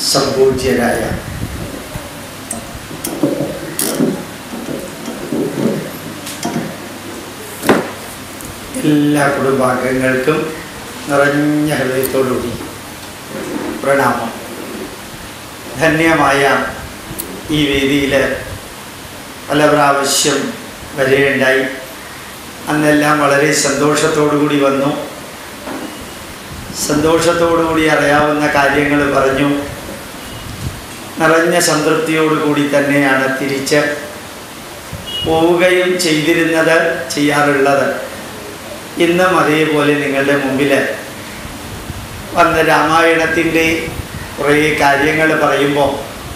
സംപൂജ്യരായ എല്ലാ കുടുംബാംഗങ്ങൾക്കും നിറഞ്ഞ ഹൃദയത്തോടുകൂടി പ്രണാമം ധന്യമായ ഈ വേദിയിൽ പല പ്രാവശ്യം വരികയുണ്ടായി അന്നെല്ലാം വളരെ സന്തോഷത്തോടുകൂടി വന്നു സന്തോഷത്തോടുകൂടി അറിയാവുന്ന കാര്യങ്ങൾ പറഞ്ഞു നിറഞ്ഞ സംതൃപ്തിയോടുകൂടി തന്നെയാണ് തിരിച്ച് പോവുകയും ചെയ്തിരുന്നത് ചെയ്യാറുള്ളത് ഇന്നും അതേപോലെ നിങ്ങളുടെ മുമ്പിൽ വന്ന രാമായണത്തിൻ്റെ കുറേ കാര്യങ്ങൾ പറയുമ്പോൾ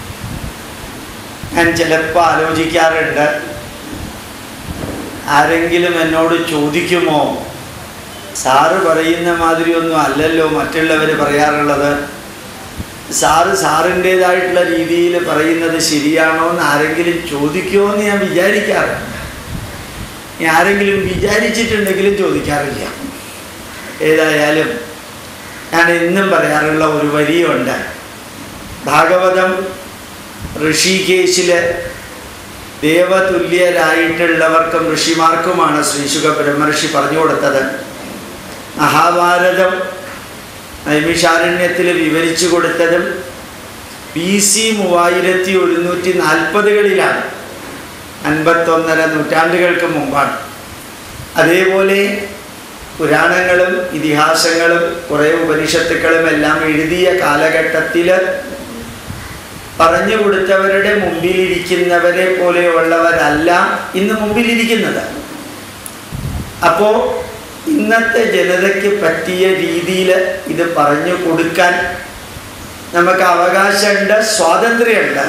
ഞാൻ ചിലപ്പോൾ ആലോചിക്കാറുണ്ട് ആരെങ്കിലും എന്നോട് ചോദിക്കുമോ സാറ് പറയുന്ന മാതിരിയൊന്നും അല്ലല്ലോ മറ്റുള്ളവർ പറയാറുള്ളത് സാറ് സാറിൻ്റേതായിട്ടുള്ള രീതിയിൽ പറയുന്നത് ശരിയാണോ എന്ന് ആരെങ്കിലും ചോദിക്കുമോ എന്ന് ഞാൻ വിചാരിക്കാറുണ്ട് ഇനി ആരെങ്കിലും വിചാരിച്ചിട്ടുണ്ടെങ്കിലും ചോദിക്കാറില്ല ഏതായാലും ഞാൻ എന്നും പറയാറുള്ള ഒരു വരിയുണ്ട് ഭാഗവതം ഋഷികേശില് ദേവതുല്യരായിട്ടുള്ളവർക്കും ഋഷിമാർക്കുമാണ് ശ്രീശുഖ ബ്രഹ്മർഷി പറഞ്ഞു കൊടുത്തത് മഹാഭാരതം നൈമിഷാരണ്യത്തിൽ വിവരിച്ചു കൊടുത്തതും ബി സി മൂവായിരത്തി ഒരുന്നൂറ്റി നാൽപ്പതുകളിലാണ് അൻപത്തൊന്നര നൂറ്റാണ്ടുകൾക്ക് മുമ്പാണ് അതേപോലെ പുരാണങ്ങളും ഇതിഹാസങ്ങളും കുറേ ഉപനിഷത്തുക്കളും എല്ലാം എഴുതിയ കാലഘട്ടത്തിൽ പറഞ്ഞു കൊടുത്തവരുടെ മുമ്പിലിരിക്കുന്നവരെ പോലെയുള്ളവരല്ല ഇന്ന് മുമ്പിലിരിക്കുന്നത് അപ്പോൾ ഇന്നത്തെ ജനതയ്ക്ക് പറ്റിയ രീതിയിൽ ഇത് പറഞ്ഞു കൊടുക്കാൻ നമുക്ക് അവകാശമുണ്ട് സ്വാതന്ത്ര്യമുണ്ട്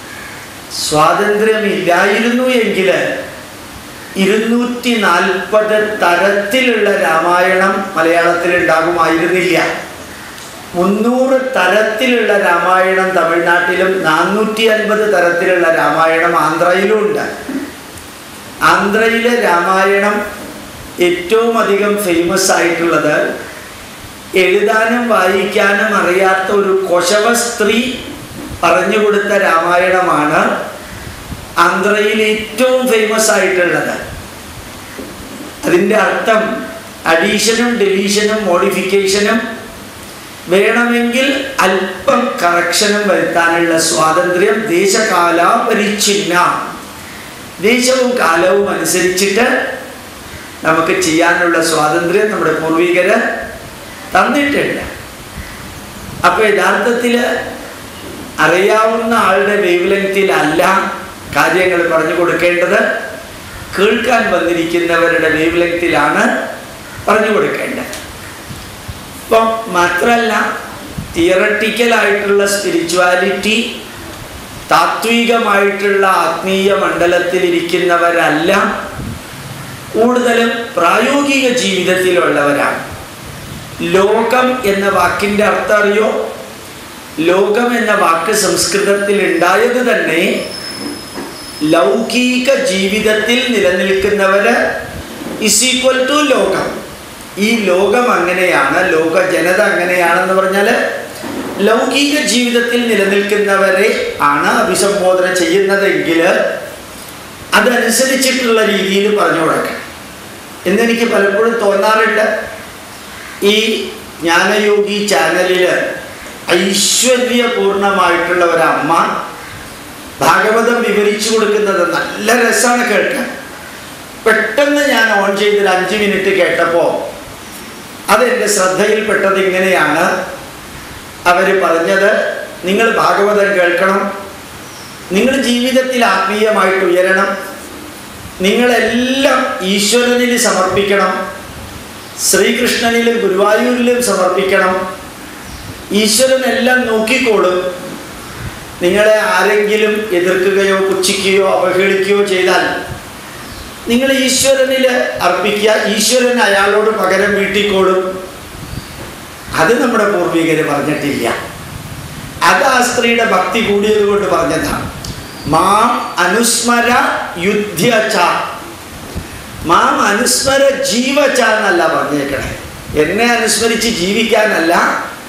സ്വാതന്ത്ര്യമില്ലായിരുന്നു എങ്കിൽ ഇരുന്നൂറ്റി നാൽപ്പത് തരത്തിലുള്ള രാമായണം മലയാളത്തിൽ ഉണ്ടാകുമായിരുന്നില്ല മുന്നൂറ് തരത്തിലുള്ള രാമായണം തമിഴ്നാട്ടിലും നാനൂറ്റി അൻപത് തരത്തിലുള്ള രാമായണം ആന്ധ്രയിലും ഉണ്ട് ആന്ധ്രയിലെ രാമായണം ഏറ്റവും അധികം ഫേമസ് ആയിട്ടുള്ളത് എഴുതാനും വായിക്കാനും അറിയാത്ത ഒരു കൊശവ സ്ത്രീ പറഞ്ഞു കൊടുത്ത രാമായണമാണ് ആന്ധ്രയിൽ ഏറ്റവും ഫേമസ് ആയിട്ടുള്ളത് അതിൻ്റെ അർത്ഥം അഡീഷനും ഡെലീഷനും മോഡിഫിക്കേഷനും വേണമെങ്കിൽ അല്പം കറക്ഷനും വരുത്താനുള്ള സ്വാതന്ത്ര്യം ദേശകാല പരിച്ഛിന്ന ദേശവും കാലവും അനുസരിച്ചിട്ട് നമുക്ക് ചെയ്യാനുള്ള സ്വാതന്ത്ര്യം നമ്മുടെ പൂർവികര് തന്നിട്ടുണ്ട് അപ്പോൾ യഥാർത്ഥത്തിൽ അറിയാവുന്ന ആളുടെ വേവ് ലെങ്തിലല്ല കാര്യങ്ങൾ പറഞ്ഞു കൊടുക്കേണ്ടത് കേൾക്കാൻ വന്നിരിക്കുന്നവരുടെ വേവ് ലെങ്തിലാണ് പറഞ്ഞു കൊടുക്കേണ്ടത് ഇപ്പം മാത്രമല്ല തിയറട്ടിക്കലായിട്ടുള്ള സ്പിരിച്വാലിറ്റി താത്വികമായിട്ടുള്ള ആത്മീയ മണ്ഡലത്തിലിരിക്കുന്നവരല്ല കൂടുതലും പ്രായോഗിക ജീവിതത്തിലുള്ളവരാണ് ലോകം എന്ന വാക്കിൻ്റെ അർത്ഥം അറിയോ ലോകം എന്ന വാക്ക് സംസ്കൃതത്തിൽ ഉണ്ടായത് തന്നെ ലൗകിക ജീവിതത്തിൽ നിലനിൽക്കുന്നവര് ഇസ് ഈക്വൽ ടു ലോകം ഈ ലോകം അങ്ങനെയാണ് ലോക ജനത അങ്ങനെയാണെന്ന് പറഞ്ഞാൽ ലൗകിക ജീവിതത്തിൽ നിലനിൽക്കുന്നവരെ ആണ് അഭിസംബോധന ചെയ്യുന്നതെങ്കിൽ അതനുസരിച്ചിട്ടുള്ള രീതിയിൽ പറഞ്ഞു കൊടുക്കണം എന്നെനിക്ക് പലപ്പോഴും തോന്നാറുണ്ട് ഈ ജ്ഞാനയോഗി ചാനലിൽ ഐശ്വര്യപൂർണമായിട്ടുള്ള ഒരമ്മ ഭാഗവതം വിവരിച്ചു കൊടുക്കുന്നത് നല്ല രസമാണ് കേൾക്കാൻ പെട്ടെന്ന് ഞാൻ ഓൺ ചെയ്തൊരു അഞ്ച് മിനിറ്റ് കേട്ടപ്പോൾ അതെൻ്റെ ശ്രദ്ധയിൽപ്പെട്ടത് ഇങ്ങനെയാണ് അവർ പറഞ്ഞത് നിങ്ങൾ ഭാഗവതം കേൾക്കണം നിങ്ങൾ ജീവിതത്തിൽ ആത്മീയമായിട്ട് ഉയരണം നിങ്ങളെല്ലാം ഈശ്വരനിൽ സമർപ്പിക്കണം ശ്രീകൃഷ്ണനിലും ഗുരുവായൂരിലും സമർപ്പിക്കണം ഈശ്വരനെല്ലാം നോക്കിക്കോളും നിങ്ങളെ ആരെങ്കിലും എതിർക്കുകയോ പുച്ഛിക്കുകയോ അവഹേളിക്കുകയോ ചെയ്താൽ നിങ്ങൾ ഈശ്വരനിൽ അർപ്പിക്കുക ഈശ്വരൻ അയാളോട് പകരം വീട്ടിക്കോളും അത് നമ്മുടെ പൂർവികർ പറഞ്ഞിട്ടില്ല അത് ആ സ്ത്രീയുടെ ഭക്തി കൂടിയത് കൊണ്ട് പറഞ്ഞതാണ് മാം അനുസ്മര യുദ്ധ്യച്ച മാം അനുസ്മര ജീവച്ച എന്നല്ല പറഞ്ഞേക്കണേ എന്നെ അനുസ്മരിച്ച് ജീവിക്കാനല്ല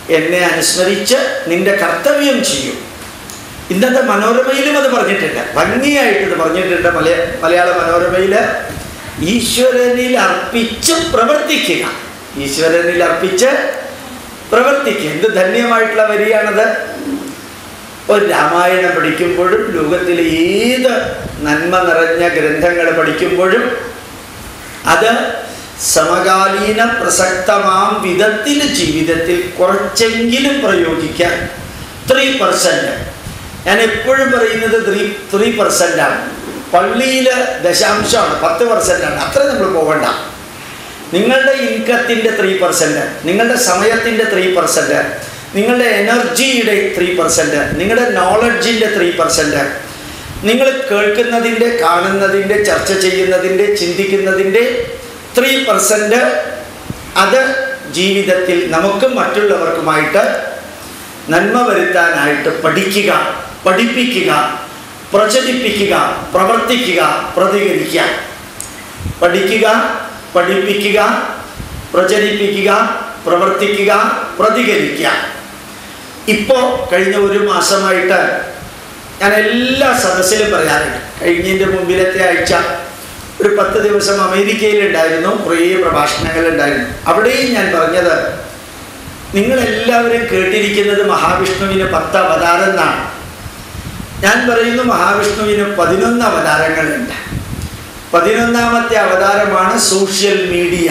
എന്നെ അനുസ്മരിച്ച് നിന്റെ കർത്തവ്യം ചെയ്യും ഇന്നത്തെ മനോരമയിലും അത് പറഞ്ഞിട്ടുണ്ട് ഭംഗിയായിട്ട് ഇത് പറഞ്ഞിട്ടുണ്ട് മലയ മലയാള മനോരമയിൽ ഈശ്വരനിൽ അർപ്പിച്ച് പ്രവർത്തിക്കുക ഈശ്വരനിൽ അർപ്പിച്ച് പ്രവർത്തിക്കുക എന്ത് ധന്യമായിട്ടുള്ള വരിയാണത് ഒരു രാമായണം പഠിക്കുമ്പോഴും ലോകത്തിലെ ഏത് നന്മ നിറഞ്ഞ ഗ്രന്ഥങ്ങൾ പഠിക്കുമ്പോഴും അത് സമകാലീന പ്രസക്തമാം വിധത്തിൽ ജീവിതത്തിൽ കുറച്ചെങ്കിലും പ്രയോഗിക്കാൻ ത്രീ പെർസെൻറ്റ് ഞാൻ എപ്പോഴും പറയുന്നത് ത്രീ ത്രീ പെർസെൻ്റാണ് പള്ളിയിൽ ദശാംശമാണ് പത്ത് പെർസെൻ്റാണ് അത്ര നമ്മൾ പോകണ്ട നിങ്ങളുടെ ഇൻകത്തിൻ്റെ ത്രീ പെർസെൻറ്റ് നിങ്ങളുടെ സമയത്തിൻ്റെ ത്രീ പെർസെൻറ്റ് നിങ്ങളുടെ എനർജിയുടെ ത്രീ പെർസെൻറ്റ് നിങ്ങളുടെ നോളജിൻ്റെ ത്രീ പെർസെൻറ്റ് നിങ്ങൾ കേൾക്കുന്നതിൻ്റെ കാണുന്നതിൻ്റെ ചർച്ച ചെയ്യുന്നതിൻ്റെ ചിന്തിക്കുന്നതിൻ്റെ ത്രീ പെർസെൻറ്റ് അത് ജീവിതത്തിൽ നമുക്കും മറ്റുള്ളവർക്കുമായിട്ട് നന്മ വരുത്താനായിട്ട് പഠിക്കുക പഠിപ്പിക്കുക പ്രചരിപ്പിക്കുക പ്രവർത്തിക്കുക പ്രതികരിക്കുക പഠിക്കുക പഠിപ്പിക്കുക പ്രചരിപ്പിക്കുക പ്രവർത്തിക്കുക പ്രതികരിക്കുക ഇപ്പോൾ കഴിഞ്ഞ ഒരു മാസമായിട്ട് ഞാൻ എല്ലാ സദസ്സിലും പറയാറുണ്ട് കഴിഞ്ഞതിൻ്റെ മുമ്പിലത്തെ ആഴ്ച ഒരു പത്ത് ദിവസം അമേരിക്കയിലുണ്ടായിരുന്നു കുറേ പ്രഭാഷണങ്ങളുണ്ടായിരുന്നു അവിടെയും ഞാൻ പറഞ്ഞത് നിങ്ങളെല്ലാവരും കേട്ടിരിക്കുന്നത് മഹാവിഷ്ണുവിന് പത്ത് അവതാരം എന്നാണ് ഞാൻ പറയുന്നു മഹാവിഷ്ണുവിന് പതിനൊന്ന് അവതാരങ്ങളുണ്ട് പതിനൊന്നാമത്തെ അവതാരമാണ് സോഷ്യൽ മീഡിയ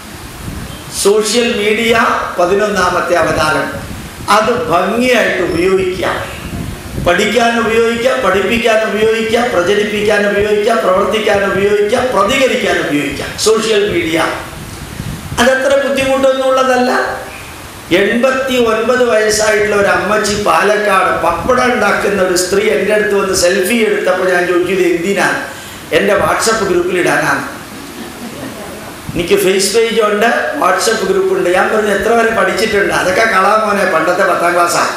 സോഷ്യൽ മീഡിയ പതിനൊന്നാമത്തെ അവതാരം അത് ഭംഗിയായിട്ട് ഉപയോഗിക്കുക പഠിക്കാൻ ഉപയോഗിക്കുക പഠിപ്പിക്കാൻ ഉപയോഗിക്കുക പ്രചരിപ്പിക്കാൻ ഉപയോഗിക്കുക പ്രവർത്തിക്കാൻ ഉപയോഗിക്കുക പ്രതികരിക്കാൻ ഉപയോഗിക്കുക സോഷ്യൽ മീഡിയ അതത്ര ബുദ്ധിമുട്ടൊന്നുമുള്ളതല്ല എൺപത്തി ഒൻപത് വയസ്സായിട്ടുള്ള ഒരു അമ്മച്ചി പാലക്കാട് പപ്പടം ഉണ്ടാക്കുന്ന ഒരു സ്ത്രീ എൻ്റെ അടുത്ത് വന്ന് സെൽഫി എടുത്തപ്പോൾ ഞാൻ ചോദിച്ചത് എന്തിനാണ് എൻ്റെ വാട്സപ്പ് ഗ്രൂപ്പിൽ ഇടാനാണ് എനിക്ക് ഫേസ് പേജ് ഉണ്ട് വാട്സപ്പ് ഗ്രൂപ്പ് ഉണ്ട് ഞാൻ പറഞ്ഞു എത്ര വരെ പഠിച്ചിട്ടുണ്ട് അതൊക്കെ കളാമോനെ പണ്ടത്തെ പത്താം ക്ലാസ്സാണ്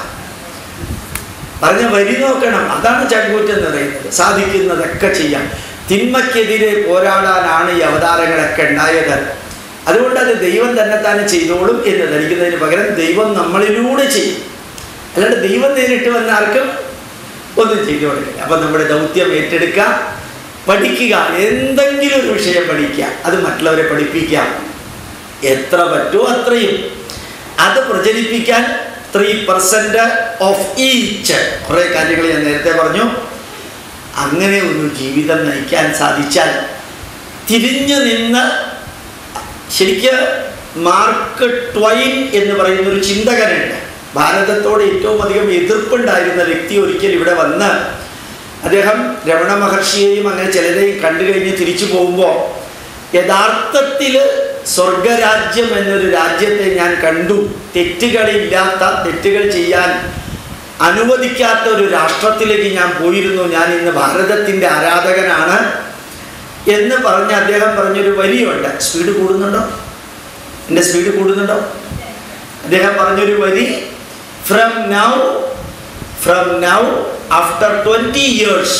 പറഞ്ഞ വരി നോക്കണം അതാണ് ചങ്കൂറ്റം എന്ന് പറയുന്നത് സാധിക്കുന്നതൊക്കെ ചെയ്യാം തിന്മയ്ക്കെതിരെ പോരാടാനാണ് ഈ അവതാരങ്ങളൊക്കെ ഉണ്ടായത് അതുകൊണ്ട് അത് ദൈവം തന്നെ തന്നെ ചെയ്തോളും എന്ന് ധരിക്കുന്നതിന് പകരം ദൈവം നമ്മളിലൂടെ ചെയ്യും അല്ലാണ്ട് ദൈവം നേരിട്ട് വന്ന ആർക്കും ഒന്നും ചെയ്തു കൊടുക്കില്ല അപ്പം നമ്മുടെ ദൗത്യം ഏറ്റെടുക്കുക പഠിക്കുക എന്തെങ്കിലും ഒരു വിഷയം പഠിക്കുക അത് മറ്റുള്ളവരെ പഠിപ്പിക്കാം എത്ര പറ്റുമോ അത്രയും അത് പ്രചരിപ്പിക്കാൻ ത്രീ പെർസെൻറ്റ് ഓഫ് ഈച്ച് കുറേ കാര്യങ്ങൾ ഞാൻ നേരത്തെ പറഞ്ഞു അങ്ങനെ ഒരു ജീവിതം നയിക്കാൻ സാധിച്ചാൽ തിരിഞ്ഞു നിന്ന് ശരിക്ക് മാർക്ക് ട്വൈൻ എന്ന് പറയുന്ന ഒരു ചിന്തകനുണ്ട് ഭാരതത്തോട് ഏറ്റവും അധികം എതിർപ്പുണ്ടായിരുന്ന വ്യക്തി ഒരിക്കൽ ഇവിടെ വന്ന് അദ്ദേഹം രമണ മഹർഷിയെയും അങ്ങനെ ചിലരെയും കണ്ടു കഴിഞ്ഞ് തിരിച്ചു പോകുമ്പോൾ യഥാർത്ഥത്തിൽ സ്വർഗരാജ്യം എന്നൊരു രാജ്യത്തെ ഞാൻ കണ്ടു തെറ്റുകളില്ലാത്ത തെറ്റുകൾ ചെയ്യാൻ അനുവദിക്കാത്ത ഒരു രാഷ്ട്രത്തിലേക്ക് ഞാൻ പോയിരുന്നു ഞാൻ ഇന്ന് ഭാരതത്തിൻ്റെ ആരാധകനാണ് എന്ന് പറഞ്ഞ് അദ്ദേഹം പറഞ്ഞൊരു വരിയുണ്ട് സ്പീഡ് കൂടുന്നുണ്ടോ എൻ്റെ സ്പീഡ് കൂടുന്നുണ്ടോ അദ്ദേഹം പറഞ്ഞൊരു വരി from now from now after twenty years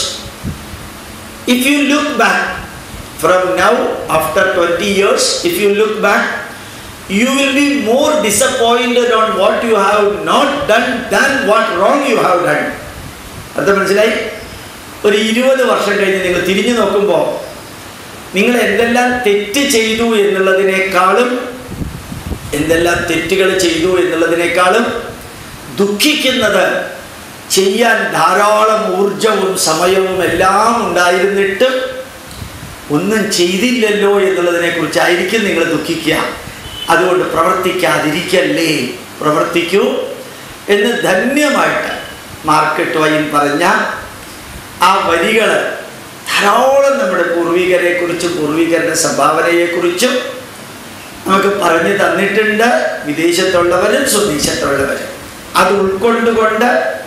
if you look back from now after twenty years if you look back you will be more disappointed on what you have not done than what wrong you have done. അത് മനസ്സിലായി ഒരു ഇരുപത് വർഷം കഴിഞ്ഞ് നിങ്ങൾ തിരിഞ്ഞു നോക്കുമ്പോൾ നിങ്ങൾ എന്തെല്ലാം തെറ്റ് ചെയ്തു എന്നുള്ളതിനേക്കാളും എന്തെല്ലാം തെറ്റുകൾ ചെയ്തു എന്നുള്ളതിനേക്കാളും ദുഃഖിക്കുന്നത് ചെയ്യാൻ ധാരാളം ഊർജവും സമയവും എല്ലാം ഉണ്ടായിരുന്നിട്ട് ഒന്നും ചെയ്തില്ലല്ലോ എന്നുള്ളതിനെ കുറിച്ചായിരിക്കും നിങ്ങൾ ദുഃഖിക്കുക അതുകൊണ്ട് പ്രവർത്തിക്കാതിരിക്കല്ലേ പ്രവർത്തിക്കൂ എന്ന് ധന്യമായിട്ട് മാർക്കറ്റ് വൈൻ പറഞ്ഞ ആ വരികൾ ധാരാളം നമ്മുടെ പൂർവികരെക്കുറിച്ചും പൂർവികരുടെ സംഭാവനയെക്കുറിച്ചും നമുക്ക് പറഞ്ഞു തന്നിട്ടുണ്ട് വിദേശത്തുള്ളവരും സ്വദേശത്തുള്ളവരും അത് ഉൾക്കൊണ്ടുകൊണ്ട്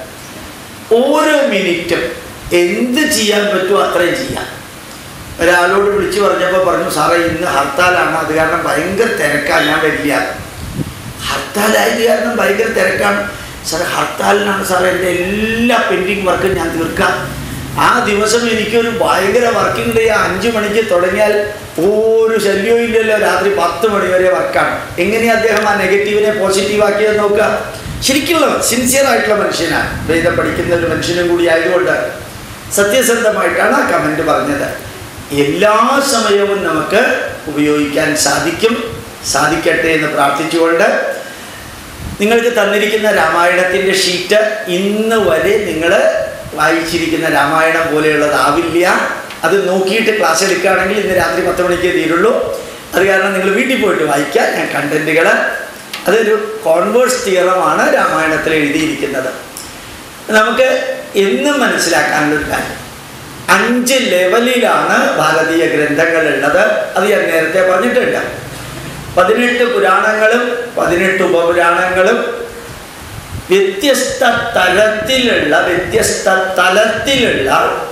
ഓരോ മിനിറ്റും എന്ത് ചെയ്യാൻ പറ്റുമോ അത്രയും ചെയ്യാം ഒരാളോട് വിളിച്ചു പറഞ്ഞപ്പോൾ പറഞ്ഞു സാറേ ഇന്ന് ഹർത്താലാണ് അത് കാരണം ഭയങ്കര തിരക്കാണ് ഞാൻ വരില്ല ഹർത്താലായത് കാരണം ഭയങ്കര തിരക്കാണ് സാറേ ഹർത്താലിനാണ് സാറേ എൻ്റെ എല്ലാ പെൻഡിങ് വർക്കും ഞാൻ തീർക്കാം ആ ദിവസം എനിക്കൊരു ഭയങ്കര വർക്കിംഗ് ഡേ അഞ്ച് മണിക്ക് തുടങ്ങിയാൽ ഓ ഒരു ശല്യവും ഇല്ലല്ലോ രാത്രി പത്ത് മണി വരെ വർക്കാണ് എങ്ങനെയാ അദ്ദേഹം ആ നെഗറ്റീവിനെ പോസിറ്റീവ് ആക്കിയത് നോക്കുക ശരിക്കുള്ള സിൻസിയർ ആയിട്ടുള്ള മനുഷ്യനാണ് വേദം പഠിക്കുന്ന ഒരു മനുഷ്യനും കൂടി ആയതുകൊണ്ട് സത്യസന്ധമായിട്ടാണ് ആ കമൻറ്റ് പറഞ്ഞത് എല്ലാ സമയവും നമുക്ക് ഉപയോഗിക്കാൻ സാധിക്കും സാധിക്കട്ടെ എന്ന് പ്രാർത്ഥിച്ചുകൊണ്ട് നിങ്ങൾക്ക് തന്നിരിക്കുന്ന രാമായണത്തിൻ്റെ ഷീറ്റ് ഇന്ന് വരെ നിങ്ങൾ വായിച്ചിരിക്കുന്ന രാമായണം പോലെയുള്ളതാവില്ല അത് നോക്കിയിട്ട് ക്ലാസ് എടുക്കുകയാണെങ്കിൽ ഇന്ന് രാത്രി പത്ത് മണിക്കേ തീരുള്ളൂ അത് കാരണം നിങ്ങൾ വീട്ടിൽ പോയിട്ട് വായിക്കുക ഞാൻ കണ്ടൻറ്റുകൾ അതൊരു കോൺവേഴ്സ് തിയറമാണ് രാമായണത്തിൽ എഴുതിയിരിക്കുന്നത് നമുക്ക് എന്നും മനസ്സിലാക്കാനുള്ളൊരു കാര്യം അഞ്ച് ലെവലിലാണ് ഭാരതീയ ഗ്രന്ഥങ്ങൾ ഉള്ളത് അത് ഞാൻ നേരത്തെ പറഞ്ഞിട്ടുണ്ട് പതിനെട്ട് പുരാണങ്ങളും പതിനെട്ട് ഉപപുരാണങ്ങളും വ്യത്യസ്ത തലത്തിലുള്ള വ്യത്യസ്ത തലത്തിലുള്ള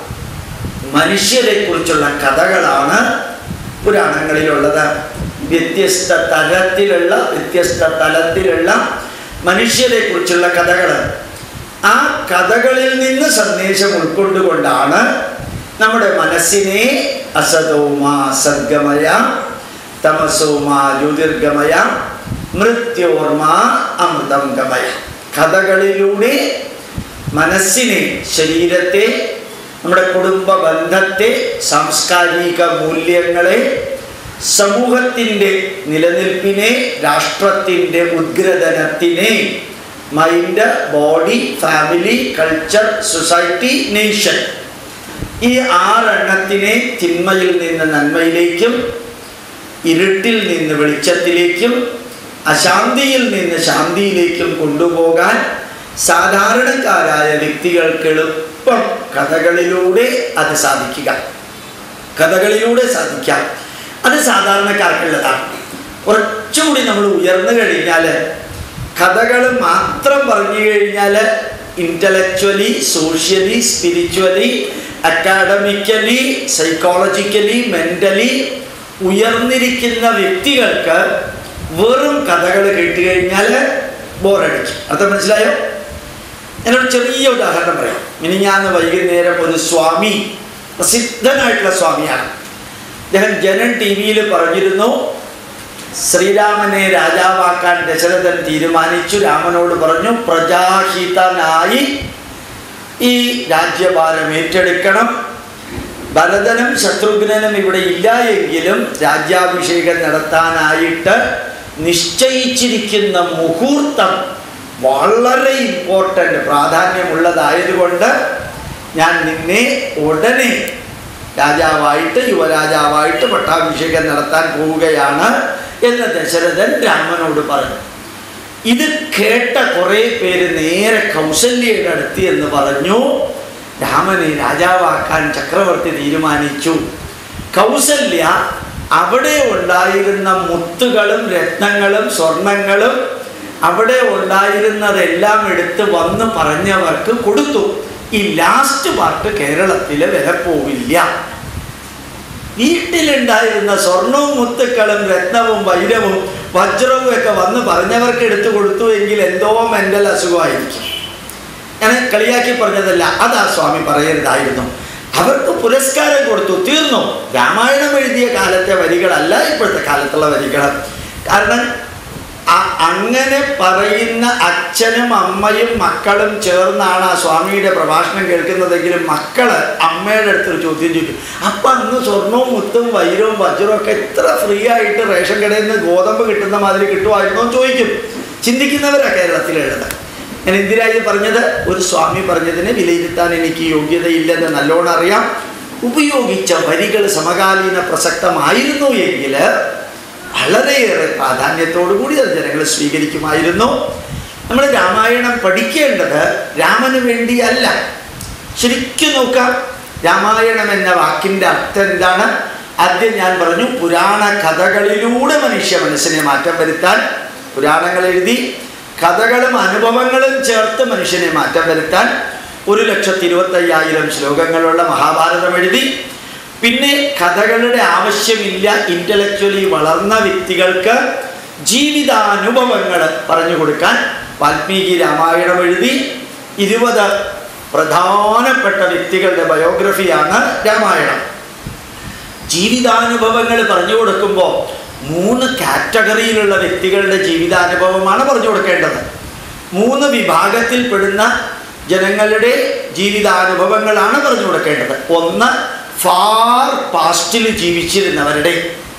മനുഷ്യരെ കുറിച്ചുള്ള കഥകളാണ് പുരാണങ്ങളിലുള്ളത് വ്യത്യസ്ത തലത്തിലുള്ള വ്യത്യസ്ത തലത്തിലുള്ള മനുഷ്യരെ കുറിച്ചുള്ള കഥകൾ ആ കഥകളിൽ നിന്ന് സന്ദേശം ഉൾക്കൊണ്ടുകൊണ്ടാണ് നമ്മുടെ മനസ്സിനെ അസതോമ സദ്ഗമയ തമസോമ ജ്യോതിർഗമയ മൃത്യോർമ അമൃതം ഗമയ കഥകളിലൂടെ മനസ്സിനെ ശരീരത്തെ നമ്മുടെ കുടുംബ ബന്ധത്തെ സാംസ്കാരിക മൂല്യങ്ങളെ സമൂഹത്തിൻ്റെ നിലനിൽപ്പിനെ രാഷ്ട്രത്തിൻ്റെ ഉദ്ഗ്രഥനത്തിനെ mind body family culture society nation ഈ ആറെണ്ണത്തിനെ തിന്മയിൽ നിന്ന് നന്മയിലേക്കും ഇരുട്ടിൽ നിന്ന് വെളിച്ചത്തിലേക്കും അശാന്തിയിൽ നിന്ന് ശാന്തിയിലേക്കും കൊണ്ടുപോകാൻ സാധാരണക്കാരായ വ്യക്തികൾക്ക് എളുപ്പം കഥകളിലൂടെ അത് സാധിക്കുക കഥകളിലൂടെ സാധിക്കാം അത് സാധാരണക്കാർക്കുള്ളതാണ് കുറച്ചുകൂടി നമ്മൾ ഉയർന്നു കഴിഞ്ഞാൽ കഥകൾ മാത്രം പറഞ്ഞു കഴിഞ്ഞാൽ intellectually socially spiritually academically psychologically mentally ഉയർന്നിരിക്കുന്ന വ്യക്തികൾക്ക് വെറും കഥകൾ കേട്ട് കഴിഞ്ഞാൽ ബോറടിക്കും അർത്ഥം മനസ്സിലായോ എന്നോട് ചെറിയ ഉദാഹരണം പറയാം ഇനി ഞാൻ വൈകുന്നേരം ഒരു സ്വാമി പ്രസിദ്ധനായിട്ടുള്ള സ്വാമിയാണ് അദ്ദേഹം ജനൻ ടി വിയിൽ പറഞ്ഞിരുന്നു ശ്രീരാമനെ രാജാവാക്കാൻ ദശരഥൻ തീരുമാനിച്ചു രാമനോട് പറഞ്ഞു പ്രജാഹിതനായി ഈ രാജ്യഭാരം ഏറ്റെടുക്കണം ഭരതനും ശത്രുഘ്നനും ഇവിടെ ഇല്ല എങ്കിലും രാജ്യാഭിഷേകം നടത്താനായിട്ട് നിശ്ചയിച്ചിരിക്കുന്ന മുഹൂർത്തം വളരെ ഇമ്പോർട്ടൻ്റ് പ്രാധാന്യമുള്ളതായതുകൊണ്ട് ഞാൻ നിന്നെ ഉടനെ രാജാവായിട്ട് യുവരാജാവായിട്ട് പട്ടാഭിഷേകം നടത്താൻ പോവുകയാണ് എന്ന് ദശരഥൻ രാമനോട് പറഞ്ഞു ഇത് കേട്ട കുറേ പേര് നേരെ കൗസല്യയുടെ അടുത്ത് എന്ന് പറഞ്ഞു രാമനെ രാജാവാക്കാൻ ചക്രവർത്തി തീരുമാനിച്ചു കൗസല്യ അവിടെ ഉണ്ടായിരുന്ന മുത്തുകളും രത്നങ്ങളും സ്വർണങ്ങളും അവിടെ ഉണ്ടായിരുന്നതെല്ലാം എടുത്ത് വന്ന് പറഞ്ഞവർക്ക് കൊടുത്തു ഈ ലാസ്റ്റ് പാർട്ട് കേരളത്തിലെ വില പോവില്ല വീട്ടിലുണ്ടായിരുന്ന സ്വർണവും മുത്തുക്കളും രത്നവും വൈരവും വജ്രവും ഒക്കെ വന്ന് പറഞ്ഞവർക്ക് എടുത്തു കൊടുത്തു എങ്കിൽ എന്തോ മെൻ്റൽ അസുഖമായിരിക്കും ഞാൻ കളിയാക്കി പറഞ്ഞതല്ല അതാ സ്വാമി പറയരുതായിരുന്നു അവർക്ക് പുരസ്കാരം കൊടുത്തു തീർന്നു രാമായണം എഴുതിയ കാലത്തെ വരികളല്ല ഇപ്പോഴത്തെ കാലത്തുള്ള വരികൾ കാരണം അ- അങ്ങനെ പറയുന്ന അച്ഛനും അമ്മയും മക്കളും ചേർന്നാണ് ആ സ്വാമിയുടെ പ്രഭാഷണം കേൾക്കുന്നതെങ്കിലും മക്കള് അമ്മയുടെ അടുത്തൊരു ചോദ്യം ചോദിക്കും അപ്പം അന്ന് സ്വർണവും മുത്തും വൈരവും വജ്രവും ഒക്കെ എത്ര ഫ്രീ ആയിട്ട് റേഷൻ കടയിൽ നിന്ന് ഗോതമ്പ് കിട്ടുന്ന മാതിരി കിട്ടുമായിരുന്നോ എന്ന് ചോദിക്കും ചിന്തിക്കുന്നവരാ കേരളത്തിലുള്ളത് ഞാൻ എന്തിനായി ഇത് പറഞ്ഞത് ഒരു സ്വാമി പറഞ്ഞതിനെ വിലയിരുത്താൻ എനിക്ക് യോഗ്യതയില്ലെന്ന് നല്ലോണം അറിയാം ഉപയോഗിച്ച വരികൾ സമകാലീന പ്രസക്തമായിരുന്നു എങ്കിൽ വളരെയേറെ പ്രാധാന്യത്തോടു കൂടി അത് ജനങ്ങൾ സ്വീകരിക്കുമായിരുന്നു നമ്മൾ രാമായണം പഠിക്കേണ്ടത് രാമന് വേണ്ടിയല്ല ശരിക്കും നോക്കാം രാമായണം എന്ന വാക്കിൻ്റെ അർത്ഥം എന്താണ് ആദ്യം ഞാൻ പറഞ്ഞു പുരാണ കഥകളിലൂടെ മനുഷ്യ മനസ്സിനെ മാറ്റം വരുത്താൻ പുരാണങ്ങൾ എഴുതി കഥകളും അനുഭവങ്ങളും ചേർത്ത് മനുഷ്യനെ മാറ്റം വരുത്താൻ ഒരു ലക്ഷത്തി ഇരുപത്തയ്യായിരം ശ്ലോകങ്ങളുള്ള മഹാഭാരതം എഴുതി പിന്നെ കഥകളുടെ ആവശ്യമില്ല ഇൻ്റലക്ച്വലി വളർന്ന വ്യക്തികൾക്ക് ജീവിതാനുഭവങ്ങൾ പറഞ്ഞു കൊടുക്കാൻ വാൽമീകി രാമായണം എഴുതി ഇരുപത് പ്രധാനപ്പെട്ട വ്യക്തികളുടെ ബയോഗ്രഫിയാണ് രാമായണം ജീവിതാനുഭവങ്ങൾ പറഞ്ഞു കൊടുക്കുമ്പോൾ മൂന്ന് കാറ്റഗറിയിലുള്ള വ്യക്തികളുടെ ജീവിതാനുഭവമാണ് പറഞ്ഞു കൊടുക്കേണ്ടത് മൂന്ന് വിഭാഗത്തിൽപ്പെടുന്ന ജനങ്ങളുടെ ജീവിതാനുഭവങ്ങളാണ് പറഞ്ഞു കൊടുക്കേണ്ടത് ഒന്ന് ഫാർ പാസ്റ്റിൽ ജീവിച്ചിരുന്നവരുടെ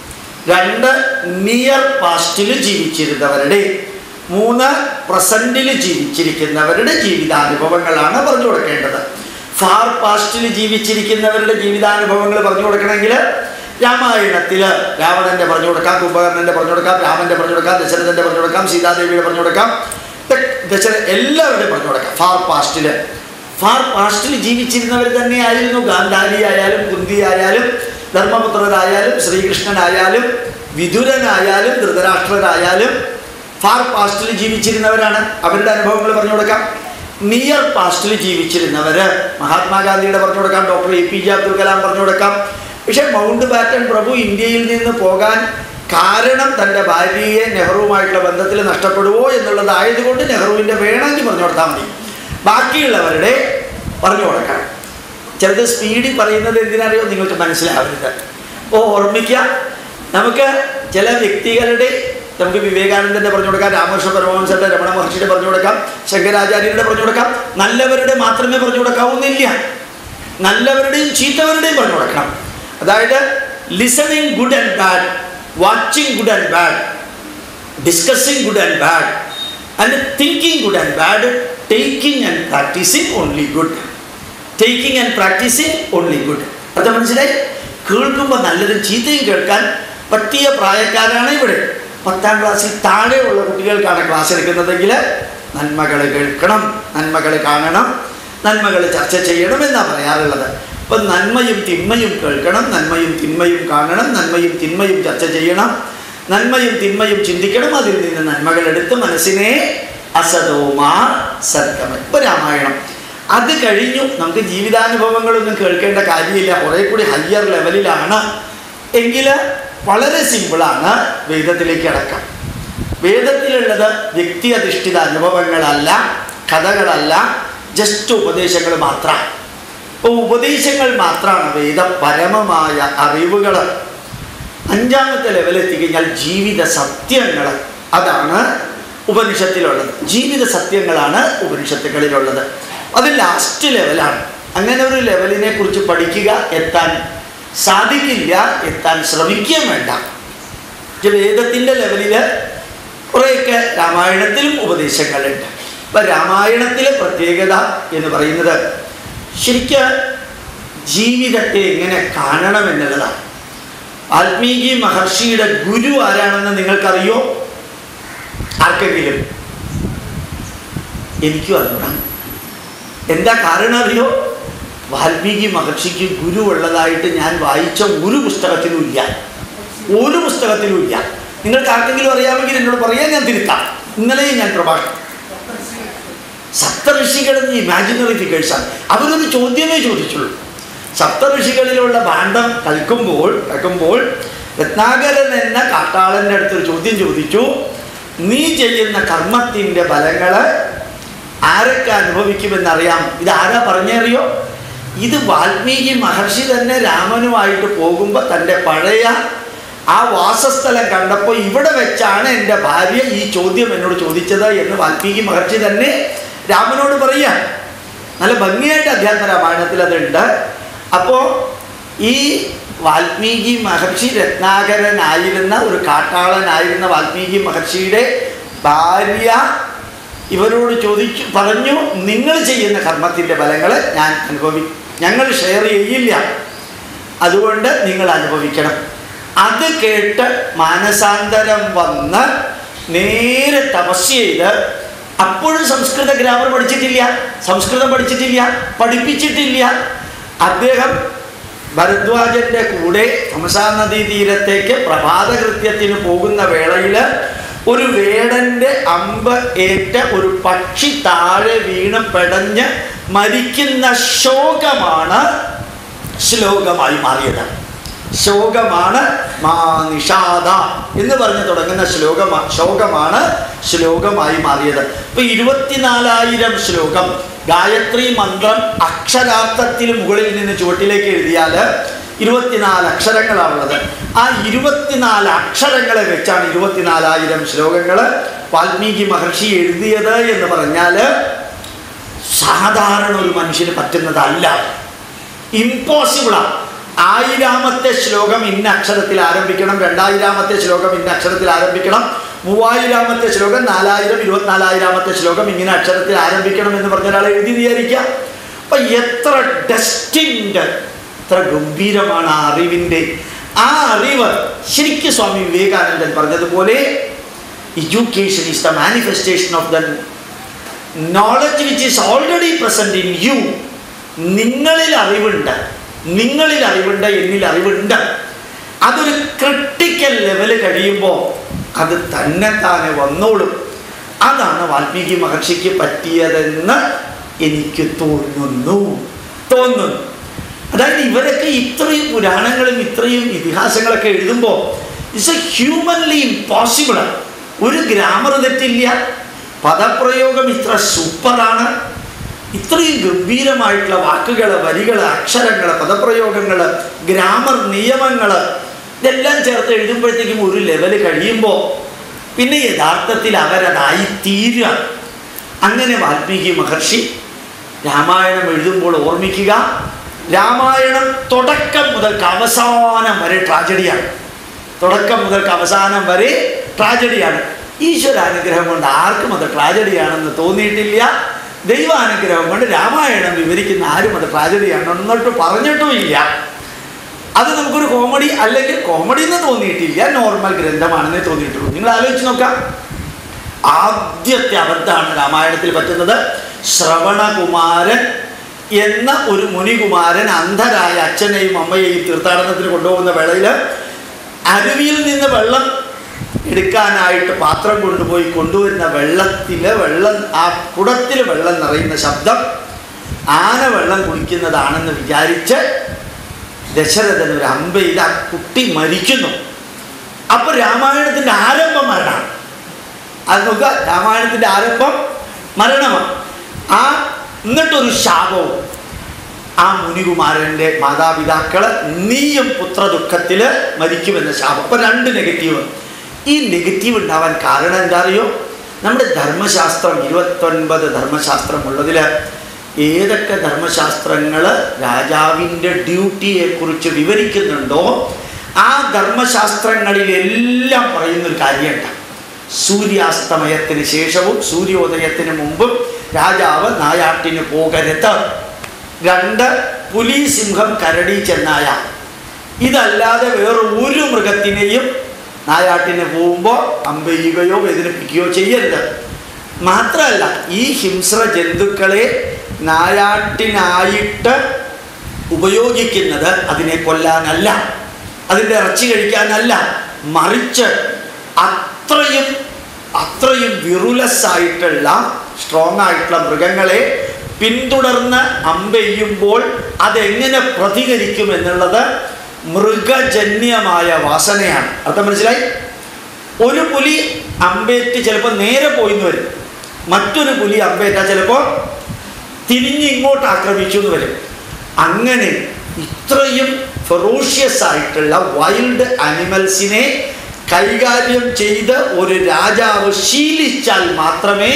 രണ്ട് നിയർ പാസ്റ്റിൽ ജീവിച്ചിരുന്നവരുടെ മൂന്ന് പ്രസൻറ്റിൽ ജീവിച്ചിരിക്കുന്നവരുടെ ജീവിതാനുഭവങ്ങളാണ് പറഞ്ഞു കൊടുക്കേണ്ടത് ഫാർ പാസ്റ്റിൽ ജീവിച്ചിരിക്കുന്നവരുടെ ജീവിതാനുഭവങ്ങൾ പറഞ്ഞു കൊടുക്കണമെങ്കിൽ രാമായണത്തിൽ രാവണന്റെ പറഞ്ഞു കൊടുക്കാം കുംഭകർണന്റെ പറഞ്ഞു കൊടുക്കാം രാമന്റെ പറഞ്ഞു കൊടുക്കാം ദശരഥന്റെ പറഞ്ഞു കൊടുക്കാം സീതാദേവിയുടെ പറഞ്ഞു കൊടുക്കാം ദ- ദശര എല്ലാവരുടെയും പറഞ്ഞു കൊടുക്കാം ഫാർ പാസ്റ്റിൽ ഫാർ പാസ്റ്റിൽ ജീവിച്ചിരുന്നവർ തന്നെയായിരുന്നു ഗാന്ധാരി ആയാലും കുന്തി ആയാലും ധർമ്മപുത്രരായാലും ശ്രീകൃഷ്ണനായാലും വിതുരനായാലും ധൃതരാഷ്ട്രരായാലും ഫാർ പാസ്റ്റിൽ ജീവിച്ചിരുന്നവരാണ് അവരുടെ അനുഭവങ്ങൾ പറഞ്ഞു കൊടുക്കാം നിയർ പാസ്റ്റിൽ ജീവിച്ചിരുന്നവര് മഹാത്മാഗാന്ധിയുടെ പറഞ്ഞു കൊടുക്കാം doctor A P J Abdul Kalam പറഞ്ഞു കൊടുക്കാം പക്ഷേ മൗണ്ട് ബാറ്റൺ പ്രഭു ഇന്ത്യയിൽ നിന്ന് പോകാൻ കാരണം തൻ്റെ ഭാര്യയെ നെഹ്റുവുമായിട്ടുള്ള ബന്ധത്തിൽ നഷ്ടപ്പെടുവോ എന്നുള്ളതായതുകൊണ്ട് നെഹ്റുവിൻ്റെ വേണമെങ്കിൽ പറഞ്ഞു കൊടുത്താൽ മതി ബാക്കിയുള്ളവരുടെ പറഞ്ഞു കൊടുക്കണം ചിലത് സ്പീഡിൽ പറയുന്നത് എന്തിനറിയോ നിങ്ങൾക്ക് മനസ്സിലാവരുത് ഓ ഓർമ്മിക്കുക നമുക്ക് ചില വ്യക്തികളുടെ നമുക്ക് വിവേകാനന്ദന്റെ പറഞ്ഞു കൊടുക്കാം രാമകൃഷ്ണ പരമഹംസന്റെ രമണ മഹർഷിയുടെ പറഞ്ഞു കൊടുക്കാം ശങ്കരാചാര്യരുടെ പറഞ്ഞു കൊടുക്കാം നല്ലവരുടെ മാത്രമേ പറഞ്ഞു കൊടുക്കാവുന്നില്ല നല്ലവരുടെയും ചീത്തവരുടെയും പറഞ്ഞു കൊടുക്കണം അതായത് listening good and bad watching good and bad discussing good and bad and thinking good and bad taking and practising only good taking and practising only good അത് മനസ്സിലായി കേൾക്കുമ്പോൾ നല്ലതും ചീത്തയും കേൾക്കാൻ പറ്റിയ പ്രായക്കാരാണ് ഇവിടെ പത്താം ക്ലാസ്സിൽ താഴെയുള്ള കുട്ടികൾക്കാണ് ക്ലാസ് എടുക്കുന്നതെങ്കിൽ നന്മകൾ കേൾക്കണം നന്മകൾ കാണണം നന്മകൾ ചർച്ച ചെയ്യണം എന്നാണ് പറയാറുള്ളത് അപ്പം നന്മയും തിന്മയും കേൾക്കണം നന്മയും തിന്മയും കാണണം നന്മയും തിന്മയും ചർച്ച ചെയ്യണം നന്മയും തിന്മയും ചിന്തിക്കണം അതിൽ നിന്ന് നന്മകൾ എടുത്ത് മനസ്സിനെ അസതോമാ സദ്ഗമ ഇപ്പൊ രാമായണം അത് കഴിഞ്ഞു നമുക്ക് ജീവിതാനുഭവങ്ങളൊന്നും കേൾക്കേണ്ട കാര്യമില്ല കുറെ കൂടി ഹയ്യർ ലെവലിലാണ് എങ്കിൽ വളരെ സിമ്പിളാണ് വേദത്തിലേക്ക് അടക്കാം വേദത്തിലുള്ളത് വ്യക്തി അധിഷ്ഠിത അനുഭവങ്ങളല്ല കഥകളല്ല ജസ്റ്റ് ഉപദേശങ്ങൾ മാത്രമാണ് അപ്പോൾ ഉപദേശങ്ങൾ മാത്രമാണ് വേദം പരമമായ അറിവുകൾ അഞ്ചാമത്തെ ലെവലെത്തി കഴിഞ്ഞാൽ ജീവിത സത്യങ്ങൾ അതാണ് ഉപനിഷത്തിലുള്ളത് ജീവിത സത്യങ്ങളാണ് ഉപനിഷത്തുകളിലുള്ളത് അത് ലാസ്റ്റ് ലെവലാണ് അങ്ങനെ ഒരു ലെവലിനെ കുറിച്ച് പഠിക്കുക എത്താൻ സാധിക്കില്ല എത്താൻ ശ്രമിക്കുകയും വേണ്ട പക്ഷെ വേദത്തിൻ്റെ ലെവലിൽ കുറേയൊക്കെ രാമായണത്തിലും ഉപദേശങ്ങളുണ്ട് അപ്പം രാമായണത്തിലെ പ്രത്യേകത എന്ന് പറയുന്നത് ശരിക്കും ജീവിതത്തെ എങ്ങനെ കാണണം എന്നുള്ളതാണ് വാൽമീകി മഹർഷിയുടെ ഗുരു ആരാണെന്ന് നിങ്ങൾക്കറിയോ ആർക്കെങ്കിലും എനിക്കും അറിയണം എന്താ കാരണം അറിയോ വാൽമീകി മഹർഷിക്ക് ഗുരു ഉള്ളതായിട്ട് ഞാൻ വായിച്ച ഒരു പുസ്തകത്തിലും ഇല്ല ഒരു പുസ്തകത്തിലും ഇല്ല നിങ്ങൾക്ക് ആർക്കെങ്കിലും അറിയാമെങ്കിൽ എന്നോട് പറയാൻ ഞാൻ തിരുത്താം ഇന്നലെയും ഞാൻ പ്രഭാഷണം സപ്തഋഷികൾ ഇമാജിനറി ഫിഗേഴ്സാണ് അവരൊരു ചോദ്യമേ ചോദിച്ചുള്ളൂ സപ്തഋഷികളിലുള്ള ഭാണ്ഡം കളിക്കുമ്പോൾ കളിക്കുമ്പോൾ രത്നാകരൻ എന്ന കാട്ടാളൻ്റെ അടുത്തൊരു ചോദ്യം ചോദിച്ചു നീ ചെയ്യുന്ന കർമ്മത്തിൻ്റെ ഫലങ്ങൾ ആരൊക്കെ അനുഭവിക്കുമെന്നറിയാം ഇത് ആരാ പറഞ്ഞറിയോ ഇത് വാൽമീകി മഹർഷി തന്നെ രാമനുമായിട്ട് പോകുമ്പോൾ തൻ്റെ പഴയ ആ വാസസ്ഥലം കണ്ടപ്പോൾ ഇവിടെ വെച്ചാണ് എൻ്റെ ഭാര്യ ഈ ചോദ്യം എന്നോട് ചോദിച്ചത് എന്ന് വാൽമീകി മഹർഷി തന്നെ രാമനോട് പറയാം നല്ല ഭംഗിയായിട്ട് അധ്യാത്മ രാമായണത്തിൽ അതുണ്ട് അപ്പോൾ ഈ വാൽമീകി മഹർഷി രത്നാകരനായിരുന്ന ഒരു കാട്ടാളനായിരുന്ന വാൽമീകി മഹർഷിയുടെ ഭാര്യ ഇവരോട് ചോദിച്ചു പറഞ്ഞു നിങ്ങൾ ചെയ്യുന്ന കർമ്മത്തിൻ്റെ ഫലങ്ങൾ ഞാൻ അനുഭവി ഞങ്ങൾ ഷെയർ ചെയ്യില്ല അതുകൊണ്ട് നിങ്ങൾ അനുഭവിക്കണം അത് കേട്ട് മാനസാന്തരം വന്ന് നേരെ തപസ് ചെയ്ത് അപ്പോഴും സംസ്കൃത ഗ്രാമർ പഠിച്ചിട്ടില്ല സംസ്കൃതം പഠിച്ചിട്ടില്ല പഠിപ്പിച്ചിട്ടില്ല അദ്ദേഹം ഭരദ്വാജന്റെ കൂടെ ഹംസാ നദീ തീരത്തേക്ക് പ്രഭാത കൃത്യത്തിന് പോകുന്ന വേളയിൽ ഒരു വേടന്റെ അമ്പ് ഏറ്റ ഒരു പക്ഷി താഴെ വീണ് പെടഞ്ഞ് മരിക്കുന്ന ശോകമാണ് ശ്ലോകമായി മാറിയത് ശോകമാണ് മാ നിഷാദ എന്ന് പറഞ്ഞ് തുടങ്ങുന്ന ശ്ലോകമാ ശോകമാണ് ശ്ലോകമായി മാറിയത് ഇപ്പൊ ഇരുപത്തിനാലായിരം ശ്ലോകം ഗായത്രി മന്ത്രം അക്ഷരാർത്ഥത്തിൽ മുകളിൽ നിന്ന് ചുവട്ടിലേക്ക് എഴുതിയാൽ ഇരുപത്തിനാല് അക്ഷരങ്ങളാണുള്ളത് ആ ഇരുപത്തിനാല് അക്ഷരങ്ങളെ വെച്ചാണ് ഇരുപത്തിനാലായിരം ശ്ലോകങ്ങൾ വാൽമീകി മഹർഷി എഴുതിയത് എന്ന് പറഞ്ഞാൽ സാധാരണ ഒരു മനുഷ്യന് പറ്റുന്നതല്ല ഇമ്പോസിബിളാണ് ആയിരാമത്തെ ശ്ലോകം ഇന്ന അക്ഷരത്തിൽ ആരംഭിക്കണം രണ്ടായിരാമത്തെ ശ്ലോകം ഇന്ന അക്ഷരത്തിൽ ആരംഭിക്കണം മൂവായിരാമത്തെ ശ്ലോകം നാലായിരം ഇരുപത്തിനാലായിരാമത്തെ ശ്ലോകം ഇങ്ങനെ അക്ഷരത്തിൽ ആരംഭിക്കണം എന്ന് പറഞ്ഞ ഒരാൾ എഴുതി വിചാരിക്കാം അപ്പൊ എത്ര ഡെസ്റ്റിൻഡ് എത്ര ഗംഭീരമാണ് ആ അറിവിൻ്റെ ആ അറിവ് ശരിക്കും സ്വാമി വിവേകാനന്ദൻ പറഞ്ഞതുപോലെ education is the manifestation of the knowledge which is already present in you നിങ്ങളിൽ അറിവുണ്ട് നിങ്ങളിൽ അറിവുണ്ട് എന്നിൽ അറിവുണ്ട് അതൊരു ക്രിട്ടിക്കൽ ലെവല് കഴിയുമ്പോൾ അത് തന്നെ താനെ വന്നോളും അതാണ് വാൽമീകി മഹർഷിക്ക് പറ്റിയതെന്ന് എനിക്ക് തോന്നുന്നു തോന്നുന്നു അതായത് ഇവരൊക്കെ ഇത്രയും പുരാണങ്ങളും ഇത്രയും ഇതിഹാസങ്ങളൊക്കെ എഴുതുമ്പോൾ ഇറ്റ്സ് എ ഹ്യൂമൻലി ഇമ്പോസിബിൾ ഒരു ഗ്രാമർ തെറ്റില്ല പദപ്രയോഗം ഇത്ര സൂപ്പറാണ് ഇത്രയും ഗംഭീരമായിട്ടുള്ള വാക്കുകൾ വരികൾ അക്ഷരങ്ങൾ പദപ്രയോഗങ്ങൾ ഗ്രാമർ നിയമങ്ങൾ ഇതെല്ലാം ചേർത്ത് എഴുതുമ്പോഴത്തേക്കും ഒരു ലെവൽ കഴിയുമ്പോൾ പിന്നെ യഥാർത്ഥത്തിൽ അവരതായി തീരുക അങ്ങനെ വാൽമീകി മഹർഷി രാമായണം എഴുതുമ്പോൾ ഓർമ്മിക്കുക രാമായണം തുടക്കം മുതൽക്ക് അവസാനം വരെ ട്രാജഡിയാണ് തുടക്കം മുതൽക്ക് അവസാനം വരെ ട്രാജഡിയാണ് ഈശ്വരാനുഗ്രഹം കൊണ്ട് ആർക്കും അത് ട്രാജഡിയാണെന്ന് തോന്നിയിട്ടില്ല ദൈവാനുഗ്രഹം കൊണ്ട് രാമായണം വിവരിക്കുന്ന ആരും അത് ട്രാജഡിയാണെന്നോട്ട് പറഞ്ഞിട്ടുമില്ല അത് നമുക്കൊരു കോമഡി അല്ലെങ്കിൽ കോമഡി എന്ന് തോന്നിയിട്ടില്ല നോർമൽ ഗ്രന്ഥമാണെന്നേ തോന്നിയിട്ടുള്ളൂ നിങ്ങൾ ആലോചിച്ച് നോക്കാം ആദ്യത്തെ അബദ്ധമാണ് രാമായണത്തിൽ പറ്റുന്നത് ശ്രവണകുമാരൻ എന്ന ഒരു മുനികുമാരൻ അന്ധരായ അച്ഛനെയും അമ്മയെയും തീർത്ഥാടനത്തിന് കൊണ്ടുപോകുന്ന വേളയിൽ അരുവിയിൽ നിന്ന് വെള്ളം എടുക്കാനായിട്ട് പാത്രം കൊണ്ടുപോയി കൊണ്ടുവരുന്ന വെള്ളത്തിൽ വെള്ളം ആ കുടത്തിൽ വെള്ളം നിറയുന്ന ശബ്ദം ആന വെള്ളം കുടിക്കുന്നതാണെന്ന് വിചാരിച്ച് ദശരഥൻ ഒരു അമ്പ ചെയ്ത് ആ കുട്ടി മരിക്കുന്നു അപ്പൊ രാമായണത്തിന്റെ ആരംഭം മരണമാണ് അത് നോക്കുക രാമായണത്തിന്റെ ആരംഭം മരണമാണ് ആ എന്നിട്ടൊരു ശാപവും ആ മുനികുമാരൻ്റെ മാതാപിതാക്കള് നീയും പുത്രദുഃഖത്തിൽ മരിക്കുമെന്ന ശാപം അപ്പൊ രണ്ട് നെഗറ്റീവ് ഈ നെഗറ്റീവ് ഉണ്ടാവാൻ കാരണം എന്താ അറിയോ നമ്മുടെ ധർമ്മശാസ്ത്രം ഇരുപത്തൊൻപത് ധർമ്മശാസ്ത്രമുള്ളതിൽ ഏതൊക്കെ ധർമ്മശാസ്ത്രങ്ങൾ രാജാവിൻ്റെ ഡ്യൂട്ടിയെക്കുറിച്ച് വിവരിക്കുന്നുണ്ടോ ആ ധർമ്മശാസ്ത്രങ്ങളിലെല്ലാം പറയുന്നൊരു കാര്യമുണ്ട് സൂര്യാസ്തമയത്തിന് ശേഷവും സൂര്യോദയത്തിന് മുമ്പും രാജാവ് നായാട്ടിന് പോകരുത് രണ്ട് പുലി സിംഹം കരടി ചെന്നായ ഇതല്ലാതെ വേറെ ഒരു മൃഗത്തിനെയും നായാട്ടിന് പോകുമ്പോൾ അമ്പെയ്യുകയോ വേദനിപ്പിക്കുകയോ ചെയ്യരുത് മാത്രമല്ല ഈ ഹിംസ്ര ജന്തുക്കളെ നായാട്ടിനായിട്ട് ഉപയോഗിക്കുന്നത് അതിനെ കൊല്ലാനല്ല അതിൻ്റെ ഇറച്ചി കഴിക്കാനല്ല മറിച്ച് അത്രയും അത്രയും വിറുലസ് ആയിട്ടുള്ള സ്ട്രോങ് ആയിട്ടുള്ള മൃഗങ്ങളെ പിന്തുടർന്ന് അമ്പെയ്യുമ്പോൾ അതെങ്ങനെ പ്രതികരിക്കും എന്നുള്ളത് മൃഗജന്യമായ വാസനയാണ് അർത്ഥം മനസ്സിലായി ഒരു പുലി അമ്പേറ്റ് ചിലപ്പോൾ നേരെ പോയിന്ന് വരും മറ്റൊരു പുലി അമ്പേറ്റാൽ ചിലപ്പോൾ തിരിഞ്ഞ് ഇങ്ങോട്ട് ആക്രമിച്ചു എന്ന് വരും അങ്ങനെ ഇത്രയും ഫെറോഷ്യസ് ആയിട്ടുള്ള വൈൽഡ് അനിമൽസിനെ കൈകാര്യം ചെയ്ത് ഒരു രാജാവ് ശീലിച്ചാൽ മാത്രമേ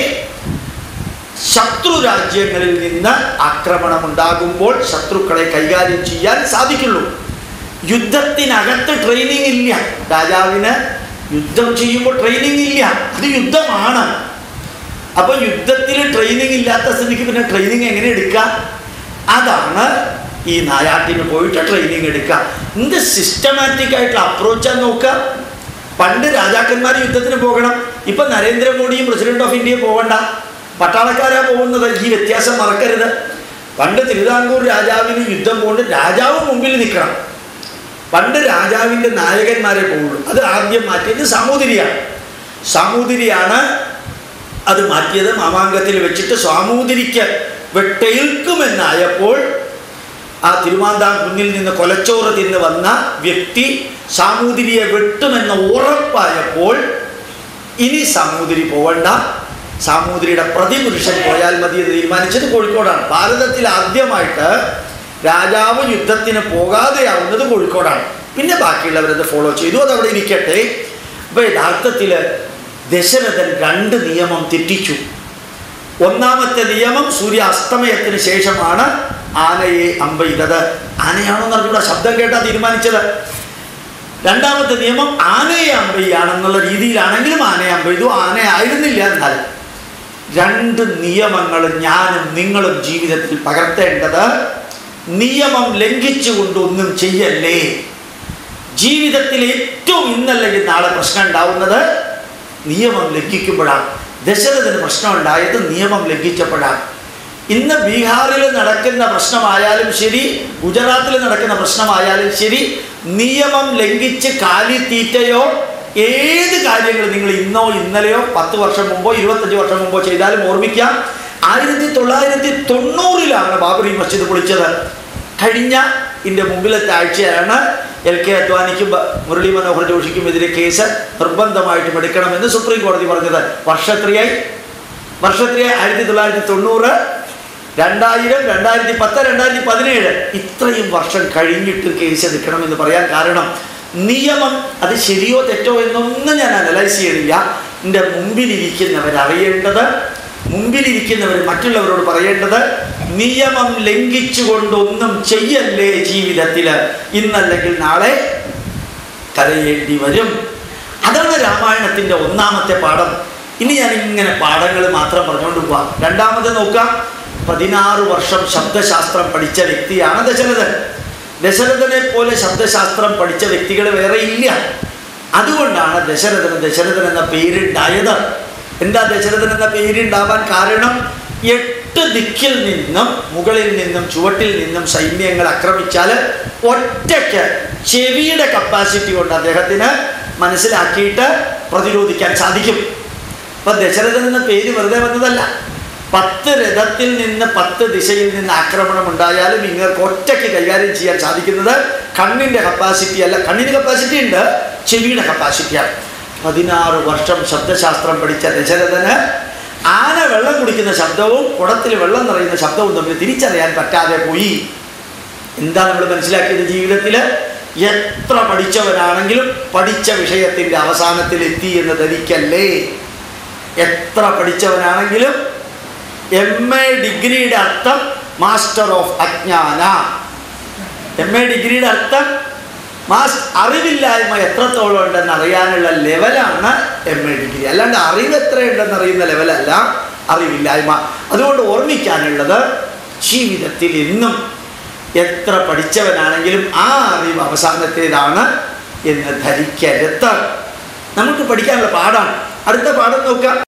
ശത്രു രാജ്യങ്ങളിൽ നിന്ന് ആക്രമണം ഉണ്ടാകുമ്പോൾ ശത്രുക്കളെ കൈകാര്യം ചെയ്യാൻ സാധിക്കുള്ളൂ യുദ്ധത്തിനകത്ത് ട്രെയിനിങ് ഇല്ല രാജാവിന് യുദ്ധം ചെയ്യുമ്പോൾ ട്രെയിനിങ് ഇല്ല അത് യുദ്ധമാണ് അപ്പൊ യുദ്ധത്തിൽ ട്രെയിനിങ് ഇല്ലാത്ത സ്ഥിതിക്ക് പിന്നെ ട്രെയിനിങ് എങ്ങനെ എടുക്കാം അതാണ് ഈ നായാട്ടിന് പോയിട്ട് ട്രെയിനിങ് എടുക്കുക എന്ത് സിസ്റ്റമാറ്റിക് ആയിട്ടുള്ള അപ്രോച്ചാണ് നോക്കുക പണ്ട് രാജാക്കന്മാർ യുദ്ധത്തിന് പോകണം ഇപ്പൊ നരേന്ദ്രമോദിയും പ്രസിഡന്റ് ഓഫ് ഇന്ത്യ പോകണ്ട പട്ടാളക്കാരാ പോകുന്നത് ഈ വ്യത്യാസം മറക്കരുത് പണ്ട് തിരുവിതാംകൂർ രാജാവിന് യുദ്ധം കൊണ്ട് രാജാവ് മുമ്പിൽ നിൽക്കണം പണ്ട് രാജാവിൻ്റെ നായകന്മാരെ പോകുള്ളൂ അത് ആദ്യം മാറ്റിയത് സാമൂതിരിയാണ് സാമൂതിരിയാണ് അത് മാറ്റിയത് മാമാങ്കത്തിൽ വെച്ചിട്ട് സാമൂതിരിക്ക് വെട്ടേൽക്കുമെന്നായപ്പോൾ ആ തിരുമാന്താം കുന്നിൽ നിന്ന് കൊലച്ചോറ് തിന്ന് വന്ന വ്യക്തി സാമൂതിരിയെ വെട്ടുമെന്ന് ഉറപ്പായപ്പോൾ ഇനി സാമൂതിരി പോവണ്ട സാമൂതിരിയുടെ പ്രതിപുരുഷൻ പോയാൽ മതി എന്ന് തീരുമാനിച്ചത് കോഴിക്കോടാണ് ഭാരതത്തിൽ ആദ്യമായിട്ട് രാജാവ് യുദ്ധത്തിന് പോകാതെയാവുന്നത് കോഴിക്കോടാണ് പിന്നെ ബാക്കിയുള്ളവരത് ഫോളോ ചെയ്തു അത് അവിടെ ഇരിക്കട്ടെ അപ്പൊ യഥാർത്ഥത്തിൽ ദശരഥൻ രണ്ട് നിയമം തെറ്റിച്ചു ഒന്നാമത്തെ നിയമം സൂര്യാസ്തമയത്തിന് ശേഷമാണ് ആനയെ അമ്പെയ്തത് ആനയാണോ എന്ന് അറിഞ്ഞൂടാ ശബ്ദം കേട്ടാ തീരുമാനിച്ചത് രണ്ടാമത്തെ നിയമം ആനയെ അമ്പെയ്യാണെന്നുള്ള രീതിയിലാണെങ്കിലും ആനയെ അമ്പെയ്തു ആന ആയിരുന്നില്ല എന്നാൽ രണ്ട് നിയമങ്ങൾ ഞാനും നിങ്ങളും ജീവിതത്തിൽ പകർത്തേണ്ടത് നിയമം ലംഘിച്ചുകൊണ്ട് ഒന്നും ചെയ്യല്ലേ ജീവിതത്തിൽ ഏറ്റവും ഇന്നല്ലെങ്കിൽ നാളെ പ്രശ്നം ഉണ്ടാവുന്നത് നിയമം ലംഘിക്കുമ്പോഴാണ് ദശരഥന് പ്രശ്നം ഉണ്ടായത് നിയമം ലംഘിച്ചപ്പോഴാണ് ഇന്ന് ബീഹാറിൽ നടക്കുന്ന പ്രശ്നമായാലും ശരി ഗുജറാത്തിൽ നടക്കുന്ന പ്രശ്നമായാലും ശരി നിയമം ലംഘിച്ച് കാലിത്തീറ്റയോ ഏത് കാര്യങ്ങൾ നിങ്ങൾ ഇന്നോ ഇന്നലെയോ പത്ത് വർഷം മുമ്പോ ഇരുപത്തഞ്ച് വർഷം മുമ്പോ ചെയ്താലും ഓർമ്മിക്കാം ആയിരത്തി തൊള്ളായിരത്തി തൊണ്ണൂറിലാണ് ബാബറി മസ്ജിദ് പൊളിച്ചത് കഴിഞ്ഞ ഇതിൻ്റെ മുമ്പിലത്തെ ആഴ്ചയാണ് എൽ കെ അദ്വാനിക്കും ബ- മുരളി മനോഹർ ജോഷിക്കും എതിരെ കേസ് നിർബന്ധമായിട്ടും എടുക്കണമെന്ന് സുപ്രീം കോടതി പറഞ്ഞത് വർഷത്രയായി വർഷത്രയായി ആയിരത്തി തൊള്ളായിരത്തി തൊണ്ണൂറ് രണ്ടായിരം രണ്ടായിരത്തി പത്ത് രണ്ടായിരത്തി പതിനേഴ് ഇത്രയും വർഷം കഴിഞ്ഞിട്ട് കേസ് എടുക്കണമെന്ന് പറയാൻ കാരണം നിയമം അത് ശരിയോ തെറ്റോ എന്നൊന്നും ഞാൻ അനലൈസ് ചെയ്യണില്ല എൻ്റെ മുമ്പിലിരിക്കുന്നവർ അറിയേണ്ടത് മുമ്പിലിരിക്കുന്നവർ മറ്റുള്ളവരോട് പറയേണ്ടത് നിയമം ലംഘിച്ചുകൊണ്ടൊന്നും ചെയ്യല്ലേ ജീവിതത്തിൽ ഇന്നല്ലെങ്കിൽ നാളെ കരയേണ്ടി വരും അതാണ് രാമായണത്തിൻ്റെ ഒന്നാമത്തെ പാഠം ഇനി ഞാൻ ഇങ്ങനെ പാഠങ്ങൾ മാത്രം പറഞ്ഞുകൊണ്ട് പോവാം രണ്ടാമത് നോക്കാം പതിനാറ് വർഷം ശബ്ദശാസ്ത്രം പഠിച്ച വ്യക്തിയാണ് ദശരഥൻ ദശരഥനെ പോലെ ശബ്ദശാസ്ത്രം പഠിച്ച വ്യക്തികൾ വേറെ ഇല്ല അതുകൊണ്ടാണ് ദശരഥന് ദശരഥൻ എന്ന പേരുണ്ടായത് എന്താ ദശരഥൻ എന്ന പേരുണ്ടാവാൻ കാരണം എട്ട് ദിക്കിൽ നിന്നും മുകളിൽ നിന്നും ചുവട്ടിൽ നിന്നും സൈന്യങ്ങൾ ആക്രമിച്ചാൽ ഒറ്റയ്ക്ക് ചെവിയുടെ കപ്പാസിറ്റി കൊണ്ട് അദ്ദേഹത്തിന് മനസ്സിലാക്കിയിട്ട് പ്രതിരോധിക്കാൻ സാധിക്കും അപ്പൊ ദശരഥൻ എന്ന പേര് വെറുതെ വന്നതല്ല പത്ത് രഥത്തിൽ നിന്ന് പത്ത് ദിശയിൽ നിന്ന് ആക്രമണം ഉണ്ടായാലും ഇങ്ങർക്ക് ഒറ്റയ്ക്ക് കൈകാര്യം ചെയ്യാൻ സാധിക്കുന്നത് കണ്ണിൻ്റെ കപ്പാസിറ്റി അല്ല കണ്ണിന് കപ്പാസിറ്റി ഉണ്ട് ചെവിയുടെ കപ്പാസിറ്റിയാണ് പതിനാറ് വർഷം ശബ്ദശാസ്ത്രം പഠിച്ച ദശരഥന് ആന വെള്ളം കുടിക്കുന്ന ശബ്ദവും കുടത്തിൽ വെള്ളം നിറയുന്ന ശബ്ദവും തമ്മിൽ തിരിച്ചറിയാൻ പറ്റാതെ പോയി എന്താ നമ്മൾ മനസ്സിലാക്കിയത് ജീവിതത്തിൽ എത്ര പഠിച്ചവനാണെങ്കിലും പഠിച്ച വിഷയത്തിൻ്റെ അവസാനത്തിൽ എത്തി എന്ന് ധരിക്കല്ലേ എത്ര പഠിച്ചവനാണെങ്കിലും എം എ ഡിഗ്രിയുടെ അർത്ഥം മാസ്റ്റർ ഓഫ് അജ്ഞാന എം എ ഡിഗ്രിയുടെ അർത്ഥം മാസ് അറിവില്ലായ്മ എത്രത്തോളം ഉണ്ടെന്ന് അറിയാനുള്ള ലെവലാണ് എം എ ഡിഗ്രി അല്ലാണ്ട് അറിവ് എത്രയുണ്ടെന്ന് അറിയുന്ന ലെവലല്ല അറിവില്ലായ്മ അതുകൊണ്ട് ഓർമ്മിക്കാനുള്ളത് ജീവിതത്തിൽ ഇന്നും എത്ര പഠിച്ചവനാണെങ്കിലും ആ അറിവ് അവസാനത്തേതാണ് എന്ന് ധരിക്കരുത് നമുക്ക് പഠിക്കാനുള്ള പാഠമാണ് അടുത്ത പാഠം നോക്കാം